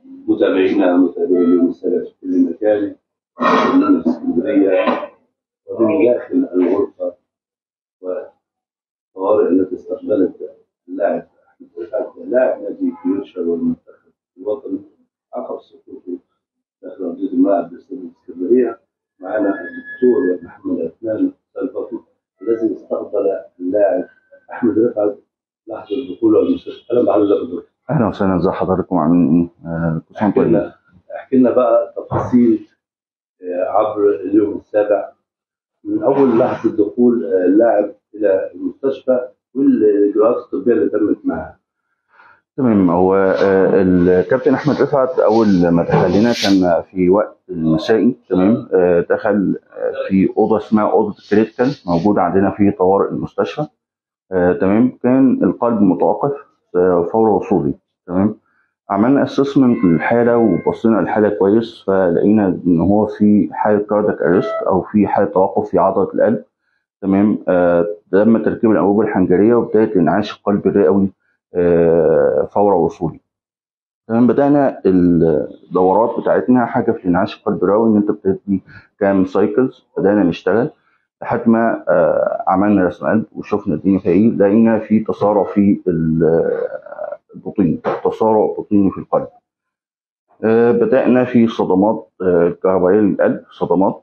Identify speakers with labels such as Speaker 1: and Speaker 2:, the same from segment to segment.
Speaker 1: متابعينا متابعي اليوم السابع في كل مكان كلنا في اسكندريه ومن داخل الغرفه والطوارئ التي استقبلت اللاعب احمد رفعت لاعب نادي فيوتشر والمنتخب الوطني عقب سقوطه داخل ارضيه الملعب باستاد الاسكندريه معنا الدكتور محمد عثمان البطل الذي استقبل اللاعب احمد رفعت لحظه دخوله المستشفى اهلا بحضرتك يا دكتور
Speaker 2: اهلا وسهلا ازي حضراتكم عاملين ايه؟ آه، كل سنه
Speaker 1: احكي
Speaker 2: وانتم طيبين
Speaker 1: لنا احكي لنا بقى تفاصيل آه، عبر اليوم السابع من اول لحظه دخول آه، اللاعب الى المستشفى والاجراءات الطبيه اللي تمت معاه.
Speaker 2: تمام هو آه، الكابتن احمد رفعت اول ما دخل لنا كان في وقت المسائي تمام آه، دخل آه، في اوضه اسمها اوضه الكريتيكال موجوده عندنا في طوارئ المستشفى آه، تمام كان القلب متوقف آه، فور وصولي تمام عملنا اسسمنت للحاله وبصينا الحاله كويس فلقينا ان هو في حاله كاردياك اريست او في حاله توقف في عضله القلب تمام آه، تم تركيب الانبوبه الحنجريه وبدايه انعاش القلب الرئوي آه، فور وصولي تمام بدانا الدورات بتاعتنا حاجه في انعاش القلب الرئوي ان انت بتدي كام سايكلز بدانا نشتغل لحد ما آه، عملنا رسم قلب وشفنا الدنيا فيها ايه لقينا في تسارع في ال- البطين تسارع بطيني في القلب آه، بدأنا في صدمات آه، كهربائية للقلب صدمات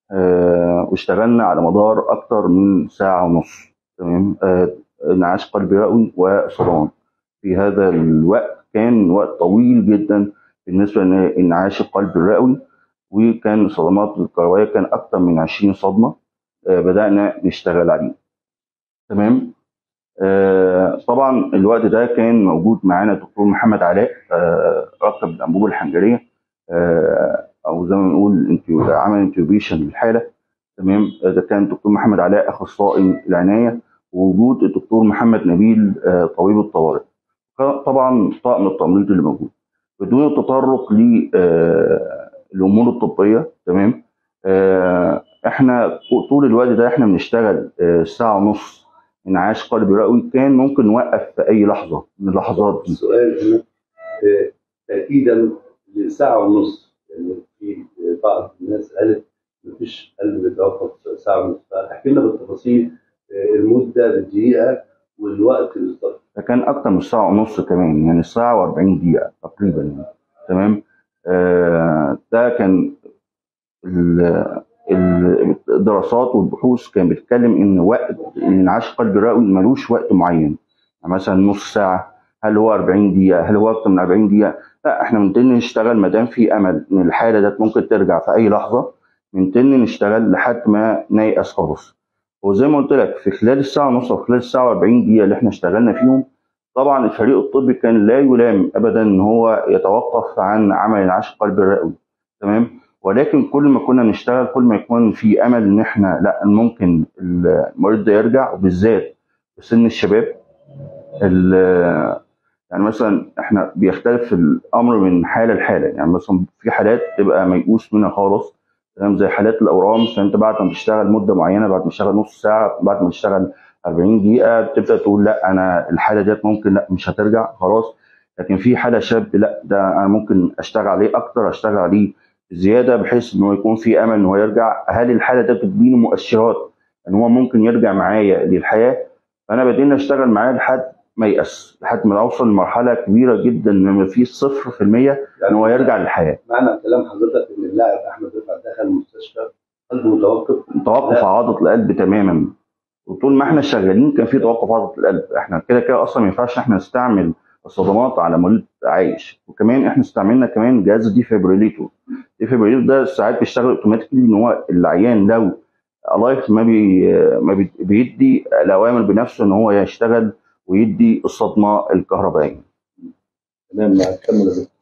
Speaker 2: آه، واشتغلنا على مدار أكتر من ساعة ونص تمام آه، انعاش قلب رئوي وصدمات في هذا الوقت كان وقت طويل جدا بالنسبة لانعاش القلب الرئوي وكان الصدمات الكهربائية كان أكتر من 20 صدمة آه، بدأنا نشتغل عليه تمام آه، طبعا الوقت ده كان موجود معانا الدكتور محمد علاء آه، ركب الانبوبه الحنجريه آه، او زي ما بنقول انتيو- عمل انتيوبيشن للحاله تمام آه، ده كان الدكتور محمد علاء اخصائي العنايه ووجود الدكتور محمد نبيل آه، طبيب الطوارئ طبعا طاقم التمريض اللي موجود بدون التطرق للامور الطبيه تمام آه، احنا طول الوقت ده احنا بنشتغل آه، ساعه ونص انعاش قلب رئوي كان ممكن نوقف في اي لحظه من اللحظات دي
Speaker 1: السؤال هنا آه، تاكيدا لساعه ونص يعني في بعض الناس قالت مفيش قلب بيتوقف ساعه ونص فاحكي لنا بالتفاصيل آه، المده بالدقيقه والوقت بالظبط.
Speaker 2: ده كان اكتر من ساعه ونص كمان يعني ساعه و40 دقيقه تقريبا يعني تمام آه ده كان ال- ال- الدراسات والبحوث كانت بتتكلم ان وقت انعاش القلب الرئوي ملوش وقت معين يعني مثلا نص ساعه هل هو 40 دقيقه هل هو اكتر من 40 دقيقه لا احنا بنتن نشتغل ما دام في امل ان الحاله ده ممكن ترجع في اي لحظه بنتن نشتغل لحد ما نيأس خالص وزي ما قلت لك في خلال الساعه ونص او خلال الساعه و40 دقيقه اللي احنا اشتغلنا فيهم طبعا الفريق الطبي كان لا يلام ابدا ان هو يتوقف عن عمل انعاش القلب الرئوي تمام ولكن كل ما كنا نشتغل كل ما يكون في امل ان احنا لا ممكن المريض ده يرجع وبالذات في سن الشباب ال- يعني مثلا احنا بيختلف الامر من حاله لحاله يعني مثلا في حالات تبقى ميؤوس منها خالص تمام زي حالات الاورام فانت بعد ما تشتغل مده معينه بعد ما تشتغل نص ساعه بعد ما تشتغل 40 دقيقه تبدا تقول لا انا الحاله ديت ممكن لا مش هترجع خلاص لكن في حاله شاب لا ده انا ممكن اشتغل عليه اكتر اشتغل عليه زياده بحيث انه يكون في امل ان هو يرجع هل الحاله ده بتديني مؤشرات ان هو ممكن يرجع معايا للحياه فانا بدينا اشتغل معاه لحد ما يأس لحد ما اوصل لمرحله كبيره جدا ان ما فيش صفر في المية ان هو يرجع للحياه
Speaker 1: معنى كلام حضرتك ان اللاعب احمد رفعت دخل المستشفى قلبه متوقف
Speaker 2: توقف عضله القلب تماما وطول ما احنا شغالين كان في توقف عضله القلب احنا كده كده اصلا ما ينفعش احنا نستعمل الصدمات على مريض عايش وكمان احنا استعملنا كمان جهاز ديفيبريليتور ديفيبريليتور ده ساعات بيشتغل اوتوماتيكلي ان هو العيان لو الايف ما بي ما بي- بيدي الاوامر بنفسه ان هو يشتغل ويدي الصدمه الكهربائيه
Speaker 1: تمام كمل يا دكتور.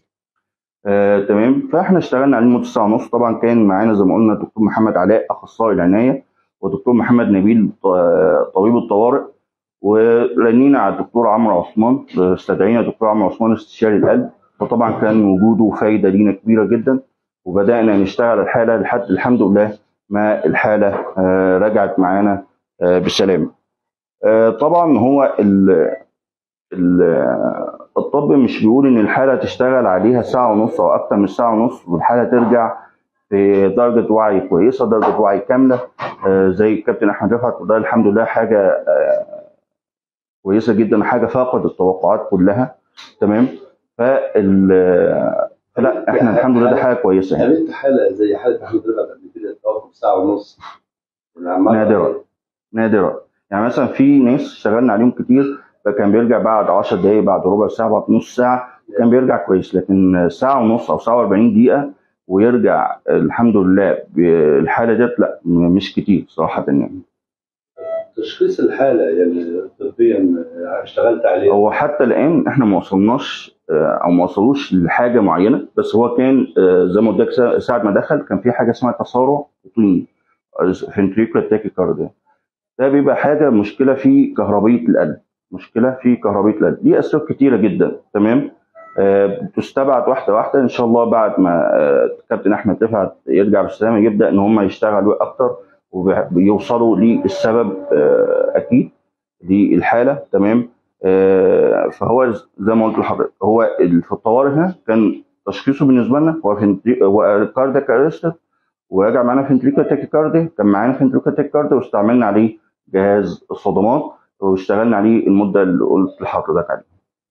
Speaker 2: آه، تمام فاحنا اشتغلنا عليه لمده ساعه ونص طبعا كان معانا زي ما قلنا دكتور محمد علاء اخصائي العنايه ودكتور محمد نبيل ط- طبيب الطوارئ ورنينا على الدكتور عمرو عثمان استدعينا الدكتور عمرو عثمان استشاري القلب فطبعا كان وجوده فايده لينا كبيره جدا وبدانا نشتغل الحاله لحد الحمد لله ما الحاله آه، رجعت معانا آه، بسلام آه، طبعا هو ال- ال- الطب مش بيقول ان الحاله تشتغل عليها ساعه ونص او اكتر من ساعه ونص والحاله ترجع في درجه وعي كويسه درجه وعي كامله آه، زي الكابتن احمد رفعت وده الحمد لله حاجه آه، كويسه جدا حاجه فاقد التوقعات كلها تمام فال فلا احنا الحمد لله ده حاجه كويسه يعني
Speaker 1: قابلت حاله زي حاله احمد رفعت قبل كده توقف ساعه ونص يعني عمال-
Speaker 2: نادرة. نادرة يعني مثلا في ناس اشتغلنا عليهم كتير فكان بيرجع بعد 10 دقايق بعد ربع ساعه بعد نص ساعه كان بيرجع كويس لكن ساعه ونص او ساعه و40 دقيقه ويرجع الحمد لله بالحاله ديت لا م- مش كتير صراحه يعني
Speaker 1: تشخيص الحاله يعني طبيا آه، اشتغلت عليه
Speaker 2: هو حتى الان احنا ما وصلناش آه، او ما وصلوش لحاجه معينه بس هو كان آه، زي ما قلت لك سا- ساعه ما دخل كان في حاجه اسمها تسارع طيني فنتريكولار تاكيكارديا ده بيبقى حاجه مشكله في كهربيه القلب مشكله في كهربيه القلب دي اسباب كتيره جدا تمام آه، بتستبعد واحده واحده ان شاء الله بعد ما آه، كابتن احمد رفعت يرجع بالسلامه يبدا ان هم يشتغلوا اكتر ويوصلوا للسبب آه، اكيد للحاله تمام آه، فهو زي ما قلت لحضرتك هو ال- في الطوارئ هنا كان تشخيصه بالنسبه لنا هو فنتري- هو كاردياك ارست وراجع معانا فنتريكا تاكيكارديا كان معانا فنتريكا تاكيكارديا واستعملنا عليه جهاز الصدمات واشتغلنا عليه المده اللي قلت لحضرتك عليها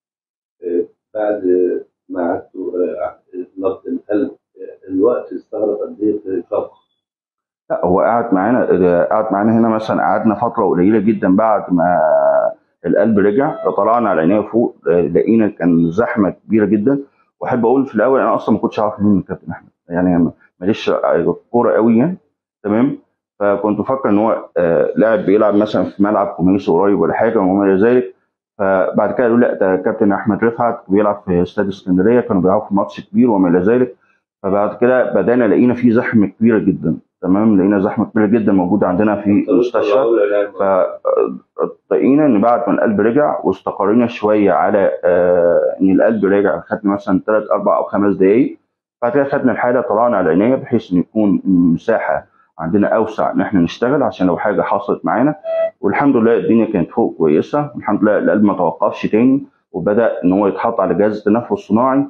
Speaker 1: بعد ما قعدتوا آه، نبض القلب آه، الوقت استغرق قد ايه في الفقر؟
Speaker 2: لا هو قعد معانا قعد معانا هنا مثلا قعدنا فتره قليله جدا بعد ما القلب رجع طلعنا على عينيه فوق آه، لقينا كان زحمه كبيره جدا واحب اقول في الاول انا اصلا ما كنتش اعرف مين كابتن احمد يعني ماليش كوره قوي يعني تمام فكنت بفكر ان هو آه، لاعب بيلعب مثلا في ملعب خماسي قريب ولا حاجه وما الى ذلك فبعد كده قالوا لا ده كابتن احمد رفعت بيلعب في استاد اسكندريه كانوا بيلعبوا في ماتش كبير وما الى ذلك فبعد كده بدانا لقينا في زحمه كبيره جدا تمام لقينا زحمه كبيره جدا موجوده عندنا في المستشفى فلقينا ان بعد ما القلب رجع واستقرينا شويه على آه ان القلب رجع خدنا مثلا ثلاث اربع او خمس دقائق بعد كده خدنا الحاله طلعنا على العنايه بحيث ان يكون مساحه عندنا اوسع ان احنا نشتغل عشان لو حاجه حصلت معانا والحمد لله الدنيا كانت فوق كويسه والحمد لله القلب ما توقفش تاني وبدا ان هو يتحط على جهاز التنفس الصناعي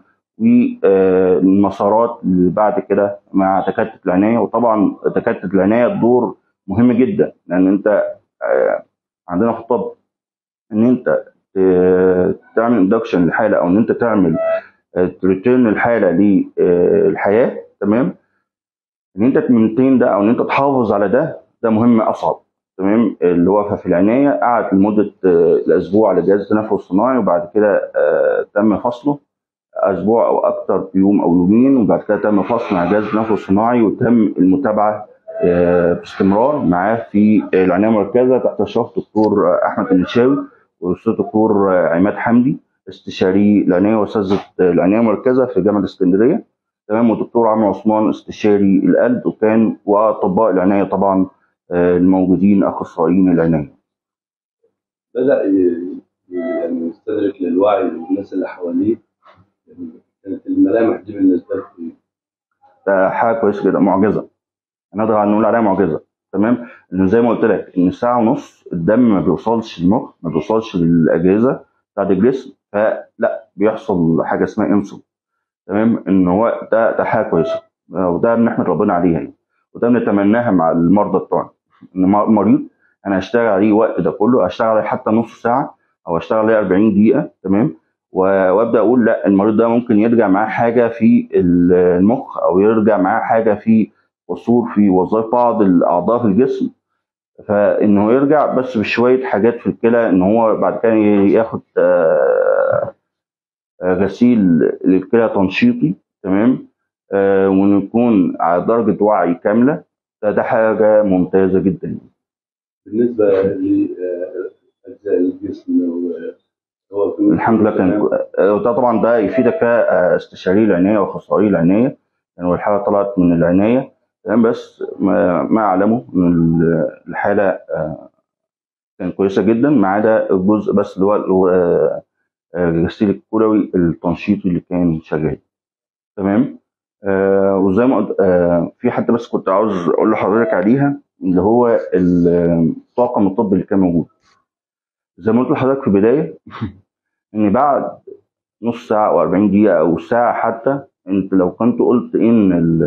Speaker 2: والمسارات اللي بعد كده مع دكاتره العنايه وطبعا دكاتره العنايه دور مهم جدا لان انت آه، عندنا في الطب ان انت ت- تعمل اندكشن للحاله او ان انت تعمل تريتيرن الحاله للحياه تمام ان انت تمنتين ده او ان انت تحافظ على ده ده مهم اصعب تمام اللي هو في العنايه قعد لمده آه، الاسبوع على جهاز التنفس الصناعي وبعد كده آه، تم فصله اسبوع او اكتر في يوم او يومين وبعد كده تم فصل مع جهاز التنفس الصناعي وتم المتابعه آه، باستمرار معاه في العنايه المركزه تحت اشراف دكتور آه، احمد النشاوي والاستاذ دكتور آه، عماد حمدي استشاري العنايه واساتذه العنايه المركزه في جامعه اسكندريه تمام والدكتور عمرو عثمان استشاري القلب وكان واطباء العنايه طبعا آه، الموجودين اخصائيين العنايه
Speaker 1: بدا ي- يعني يستدرك للوعي للناس اللي حواليه يعني كانت الملامح دي بالنسبه لكم إيه؟
Speaker 2: ده حاجه كويسه جدا معجزه نقدر نقول عليها معجزه تمام لان زي ما قلت لك ان ساعه ونص الدم ما بيوصلش للمخ ما بيوصلش للاجهزه بتاعت الجسم فلا بيحصل حاجه اسمها انسول تمام ان هو ده ده حاجه كويسه وده بنحمد ربنا عليها يعني وده بنتمناها مع المرضى بتوعنا ان م- مريض انا هشتغل عليه وقت ده كله هشتغل عليه حتى نص ساعه او هشتغل عليه 40 دقيقه تمام و- وابدا اقول لا المريض ده ممكن يرجع معاه حاجه في ال- المخ او يرجع معاه حاجه في قصور في وظائف بعض الاعضاء في الجسم فانه يرجع بس بشويه حاجات في الكلى ان هو بعد كده ياخد آه، آه، غسيل للكلى تنشيطي تمام آه، وانه يكون على درجه وعي كامله ده ده حاجه ممتازه جدا
Speaker 1: بالنسبه لاجزاء الجسم و- هو في
Speaker 2: الحمد لله كان آه، وده طبعا ده يفيدك كاستشاري العنايه واخصائي العنايه يعني الحاله طلعت من العنايه تمام بس ما, ما اعلمه ان ال- الحاله آه، كانت كويسه جدا ما عدا الجزء بس اللي هو اللي هو، آه، آه، الغسيل الكلوي التنشيطي اللي كان شغال تمام آه وزي ما قلت آه في حتى بس كنت عاوز اقول لحضرتك عليها اللي هو الطاقم الطبي اللي كان موجود زي ما قلت لحضرتك في البدايه ان بعد نص ساعه او 40 دقيقه او ساعه حتى انت لو كنت قلت ان ال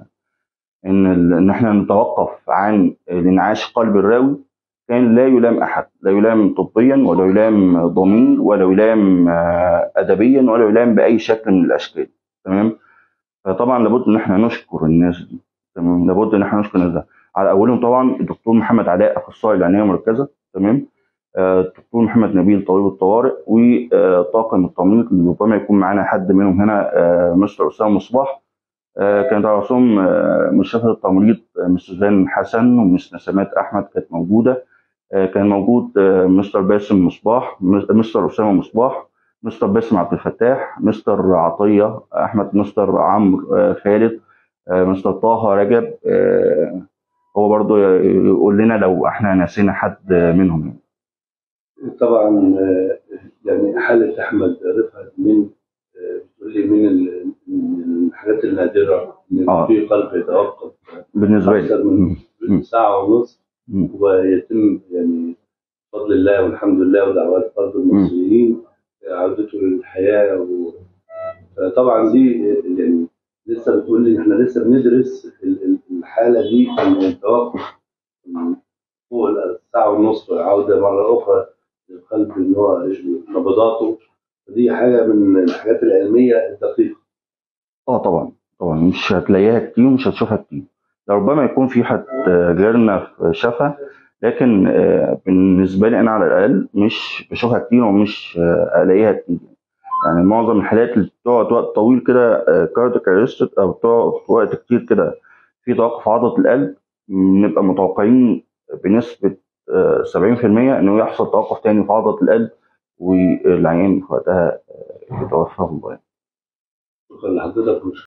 Speaker 2: ان ال ان احنا نتوقف عن الانعاش قلب الراوي كان لا يلام احد لا يلام طبيا ولا يلام ضمير ولا يلام آه، ادبيا ولا يلام باي شكل من الاشكال تمام فطبعا لابد ان احنا نشكر الناس دي تمام لابد ان احنا نشكر الناس ده على اولهم طبعا الدكتور محمد علاء اخصائي العنايه المركزه تمام آه، الدكتور محمد نبيل طبيب الطوارئ وطاقم التمريض اللي ربما يكون معانا حد منهم هنا آه، مستر اسامه مصباح آه، كانت على راسهم آه، مشرفه التمريض آه، مس سوزان حسن ومس نسمات احمد كانت موجوده آه، كان موجود آه، مستر باسم مصباح مس- مستر اسامه مصباح مستر باسم عبد الفتاح مستر عطيه احمد مستر عمرو آه، خالد آه، مستر طه رجب آه، هو برضو يقول لنا لو احنا نسينا حد منهم يعني.
Speaker 1: طبعا آه، يعني حالة أحمد رفعت من آه، بتقول لي من ال- من الحاجات النادرة إن
Speaker 2: آه.
Speaker 1: في قلب يتوقف
Speaker 2: بالنسبه
Speaker 1: أكثر
Speaker 2: لي
Speaker 1: من
Speaker 2: مم.
Speaker 1: ساعة ونص
Speaker 2: مم.
Speaker 1: ويتم يعني بفضل الله والحمد لله ودعوات برضه المصريين عودته للحياة و... فطبعا دي يعني لسه بتقول لي احنا لسه بندرس ال- ال- الحالة دي من التوقف من فوق الساعة ونص والعودة مرة أخرى للقلب إن هو نبضاته دي حاجة من الحاجات العلمية الدقيقة
Speaker 2: اه طبعا طبعا مش هتلاقيها كتير ومش هتشوفها كتير ده ربما يكون في حد آه، غيرنا في شافها لكن آه، بالنسبه لي انا على الاقل مش بشوفها كتير ومش آه، الاقيها كتير يعني معظم الحالات اللي بتقعد وقت طويل كده كارديك ارست او بتقعد وقت كتير كده في توقف عضله القلب بنبقى متوقعين بنسبه آه، 70% انه يحصل توقف تاني في عضله القلب والعيان في وقتها آه، يتوفى الله
Speaker 1: شكرا لحضرتك